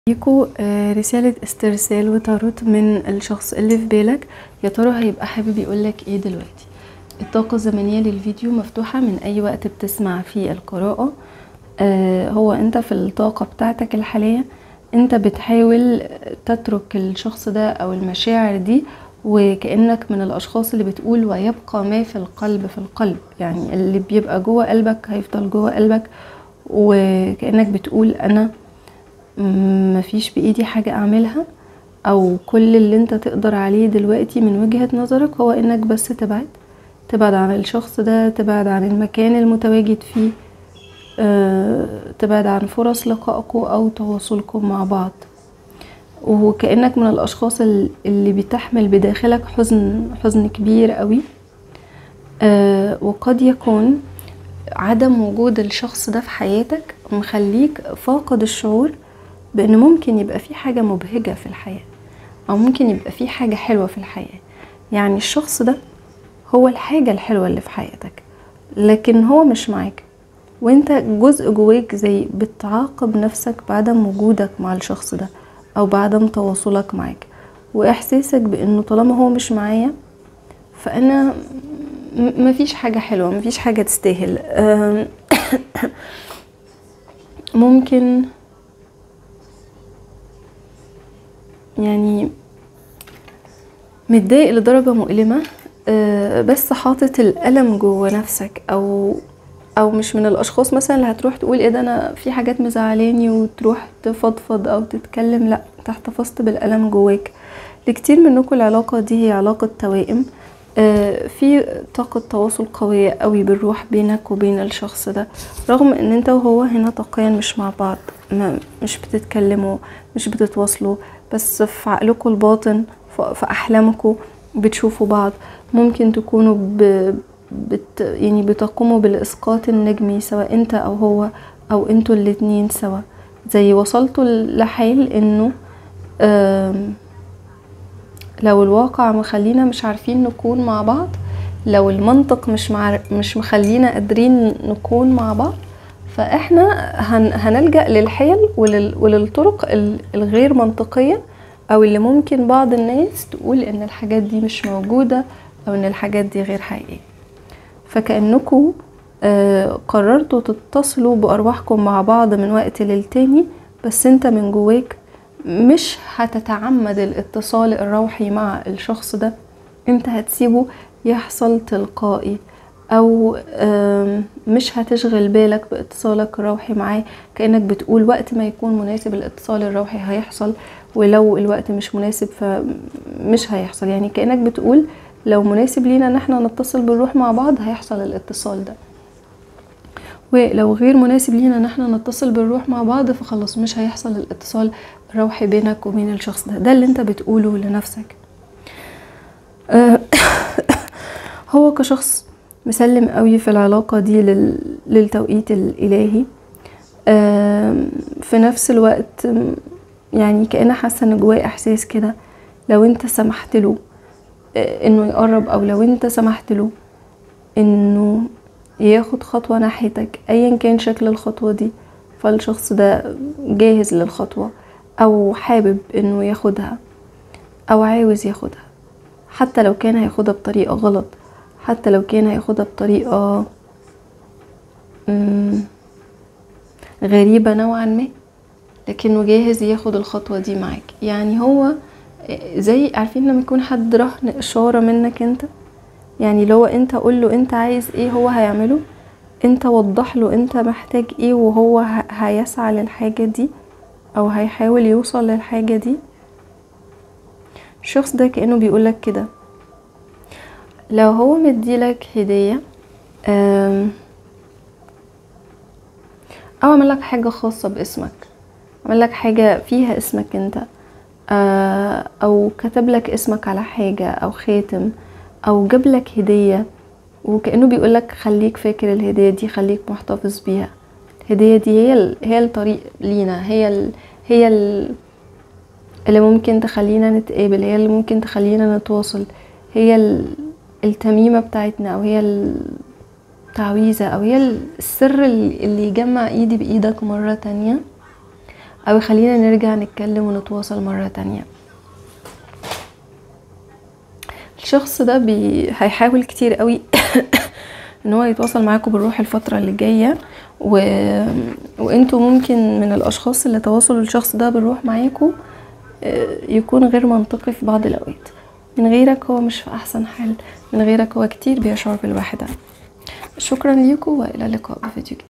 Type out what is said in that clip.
ليكوا آه، رسالة استرسال وتاروت من الشخص اللي في بالك يا ترى هيبقى حابب يقولك ايه دلوقتي الطاقة الزمنية للفيديو مفتوحة من اي وقت بتسمع فيه القراءة آه، هو انت في الطاقة بتاعتك الحالية انت بتحاول تترك الشخص ده او المشاعر دي وكأنك من الاشخاص اللي بتقول ويبقى ما في القلب في القلب يعني اللي بيبقى جوه قلبك هيفضل جوه قلبك وكأنك بتقول انا مفيش بايدي حاجة اعملها او كل اللي انت تقدر عليه دلوقتي من وجهة نظرك هو انك بس تبعد تبعد عن الشخص ده تبعد عن المكان المتواجد فيه آه، تبعد عن فرص لقائكم او تواصلكم مع بعض وكأنك من الاشخاص ال- اللي بتحمل بداخلك حزن حزن كبير قوي آه، وقد يكون عدم وجود الشخص ده في حياتك مخليك فاقد الشعور بان ممكن يبقى في حاجة مبهجة في الحياة او ممكن يبقى في حاجة حلوة في الحياة يعني الشخص ده هو الحاجة الحلوة اللي في حياتك لكن هو مش معاك وانت جزء جواك زي بتعاقب نفسك بعدم وجودك مع الشخص ده او بعدم تواصلك معاك واحساسك بانه طالما هو مش معايا فانا م- مفيش حاجة حلوة مفيش حاجة تستاهل أم، ممكن يعني متضايق لدرجة مؤلمة أه، بس حاطط الألم جوه نفسك أو أو مش من الأشخاص مثلا اللي هتروح تقول ايه ده أنا في حاجات مزعلاني وتروح تفضفض أو تتكلم لأ انت احتفظت بالألم جواك لكتير منكم العلاقة دي هي علاقة توائم آه، في طاقة تواصل قوية قوي بالروح بينك وبين الشخص ده رغم ان انت وهو هنا طاقيا مش مع بعض ما مش بتتكلموا مش بتتواصلوا بس في عقلكم الباطن ف- في احلامكم بتشوفوا بعض ممكن تكونوا ب... بت... يعني بتقوموا بالاسقاط النجمي سواء انت او هو او انتوا الاتنين سوا زي وصلتوا لحال انه آم، لو الواقع مخلينا مش عارفين نكون مع بعض لو المنطق مش مع مش مخلينا قادرين نكون مع بعض فاحنا هن هنلجأ للحيل ولل وللطرق ال- الغير منطقية او اللي ممكن بعض الناس تقول ان الحاجات دي مش موجودة او ان الحاجات دي غير حقيقية فكأنكم آه، قررتوا تتصلوا بأرواحكم مع بعض من وقت للتاني بس انت من جواك مش هتتعمد الاتصال الروحي مع الشخص ده انت هتسيبه يحصل تلقائي او آم، مش هتشغل بالك باتصالك الروحي معاه كأنك بتقول وقت ما يكون مناسب الاتصال الروحي هيحصل ولو الوقت مش مناسب فمش هيحصل يعني كأنك بتقول لو مناسب لينا ان احنا نتصل بالروح مع بعض هيحصل الاتصال ده ولو غير مناسب لينا ان احنا نتصل بالروح مع بعض فخلاص مش هيحصل الاتصال الروحي بينك وبين الشخص ده ده اللي انت بتقوله لنفسك آه، هو كشخص مسلم قوي في العلاقة دي لل... للتوقيت الإلهي آم، في نفس الوقت م، يعني كأنا حاسة ان جواه احساس كده لو انت سمحت له آه، انه يقرب او لو انت سمحت له انه ياخد خطوة ناحيتك ايا كان شكل الخطوة دي فالشخص ده جاهز للخطوة او حابب انه ياخدها او عاوز ياخدها حتى لو كان هياخدها بطريقة غلط حتى لو كان هياخدها بطريقة مم، غريبة نوعا ما لكنه جاهز ياخد الخطوة دي معاك يعني هو زي عارفين لما يكون حد رهن إشارة منك انت يعني لو انت قول له انت عايز ايه هو هيعمله انت وضح له انت محتاج ايه وهو ه- هيسعى للحاجة دي او هيحاول يوصل للحاجة دي الشخص ده كأنه بيقولك كده لو هو مديلك هدية آم، او عمل لك حاجة خاصة باسمك عمل لك حاجة فيها اسمك انت آه، او كتب لك اسمك على حاجة او خاتم او جاب لك هدية وكأنه بيقول لك خليك فاكر الهدية دي خليك محتفظ بيها الهدية دي هي ال... هي الطريق لينا هي ال... هي ال... اللي ممكن تخلينا نتقابل هي اللي ممكن تخلينا نتواصل هي ال... التميمة بتاعتنا او هي التعويذة او هي السر اللي اللي يجمع ايدي بايدك مرة تانية او يخلينا نرجع نتكلم ونتواصل مرة تانية الشخص ده بي... هيحاول كتير قوي ان هو يتواصل معاكم بالروح الفترة اللي جاية و... وانتوا ممكن من الاشخاص اللي تواصل الشخص ده بالروح معاكم آه، يكون غير منطقي في بعض الاوقات من غيرك هو مش في احسن حال من غيرك هو كتير بيشعر بالوحدة شكرا ليكم والى اللقاء بفيديو جديد